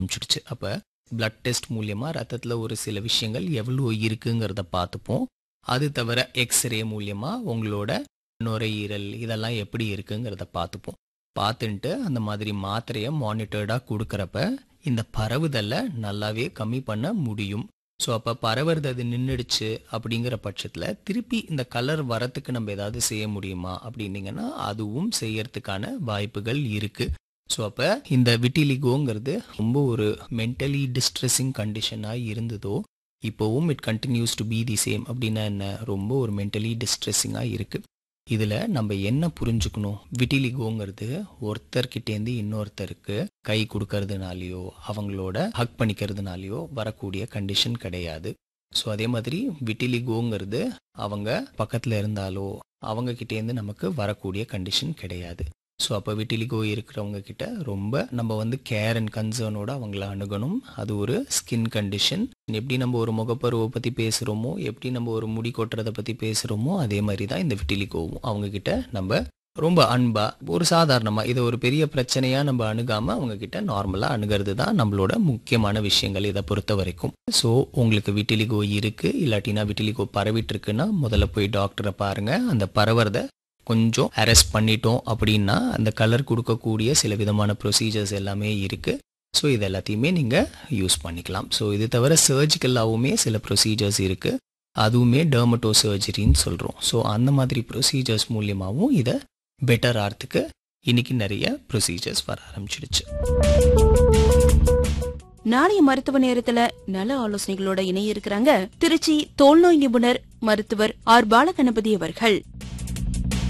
ஆரம்பிச்சிடுச்சு அப்போ blood test மூலியமா ரத்தத்தில் ஒரு சில விஷயங்கள் எவ்வளோ இருக்குங்கிறத பார்த்துப்போம் அது தவிர எக்ஸ்ரே மூலியமா உங்களோட நுரையீரல் இதெல்லாம் எப்படி இருக்குங்கிறத பார்த்துப்போம் பார்த்துன்ட்டு அந்த மாதிரி மாத்திரையை மானிட்டர்டாக கொடுக்குறப்ப இந்த பரவுதலை நல்லாவே கம்மி பண்ண முடியும் ஸோ அப்போ பரவுறது அது நின்றுடுச்சு அப்படிங்கிற பட்சத்தில் திருப்பி இந்த கலர் வரத்துக்கு நம்ம ஏதாவது செய்ய முடியுமா அப்படின்னீங்கன்னா அதுவும் செய்யறதுக்கான வாய்ப்புகள் இருக்குது ஸோ அப்போ இந்த விட்டிலிகோங்கிறது ரொம்ப ஒரு மென்டலி டிஸ்ட்ரெஸிங் கண்டிஷனாக இருந்ததோ இப்போவும் it continues to be the same அப்படின்னா என்ன ரொம்ப ஒரு மென்டலி டிஸ்ட்ரெஸிங்காக இருக்குது இதில் நம்ம என்ன புரிஞ்சுக்கணும் விட்டிலிகோங்கிறது ஒருத்தர்கிட்டேருந்து இன்னொருத்தருக்கு கை கொடுக்கறதுனாலையோ அவங்களோட ஹக் பண்ணிக்கிறதுனாலையோ வரக்கூடிய கண்டிஷன் கிடையாது ஸோ அதே மாதிரி விட்டிலிகோங்கிறது அவங்க பக்கத்தில் இருந்தாலோ அவங்க கிட்டேருந்து நமக்கு வரக்கூடிய கண்டிஷன் கிடையாது ஸோ அப்போ விட்டிலிகோ இருக்கிறவங்க கிட்ட ரொம்ப நம்ம வந்து கேர் அண்ட் கன்சர்னோட அவங்கள அணுகணும் அது ஒரு ஸ்கின் கண்டிஷன் எப்படி நம்ம ஒரு முகப்பருவை பற்றி பேசுகிறோமோ எப்படி நம்ம ஒரு முடி கொட்டுறதை பற்றி பேசுகிறோமோ அதே மாதிரி தான் இந்த விட்டிலிகோவும் அவங்க கிட்ட நம்ம ரொம்ப அன்பா ஒரு சாதாரணமாக இதை ஒரு பெரிய பிரச்சனையாக நம்ம அணுகாமல் அவங்க கிட்ட நார்மலாக அணுகிறது தான் நம்மளோட முக்கியமான விஷயங்கள் இதை பொறுத்த வரைக்கும் ஸோ உங்களுக்கு விட்டிலிகோ இருக்குது இல்லாட்டினா விட்டிலிகோ பரவிட்டு இருக்குன்னா முதல்ல போய் டாக்டரை பாருங்கள் அந்த பரவுறத கொஞ்சம் அரெஸ்ட் பண்ணிட்டோம் அப்படின்னா அந்த கலர் கொடுக்கக்கூடிய சில விதமான ப்ரொசீஜர்ஸ் எல்லாமே இருக்குது ஸோ இது எல்லாத்தையுமே நீங்கள் யூஸ் பண்ணிக்கலாம் ஸோ இது தவிர சர்ஜிக்கலாகவுமே சில ப்ரொசீஜர்ஸ் இருக்குது அதுவுமே டெர்மட்டோ சர்ஜரின்னு சொல்கிறோம் ஸோ அந்த மாதிரி ப்ரொசீஜர்ஸ் மூலியமாகவும் இதை பெட்டர் ஆகிறதுக்கு இன்னைக்கு நிறைய ப்ரொசீஜர்ஸ் வர ஆரம்பிச்சிடுச்சு நாளைய மருத்துவ நேரத்துல நல ஆலோசனைகளோட இணைய இருக்கிறாங்க திருச்சி தோல்நோய் நிபுணர் மருத்துவர் ஆர் பாலகணபதி அவர்கள்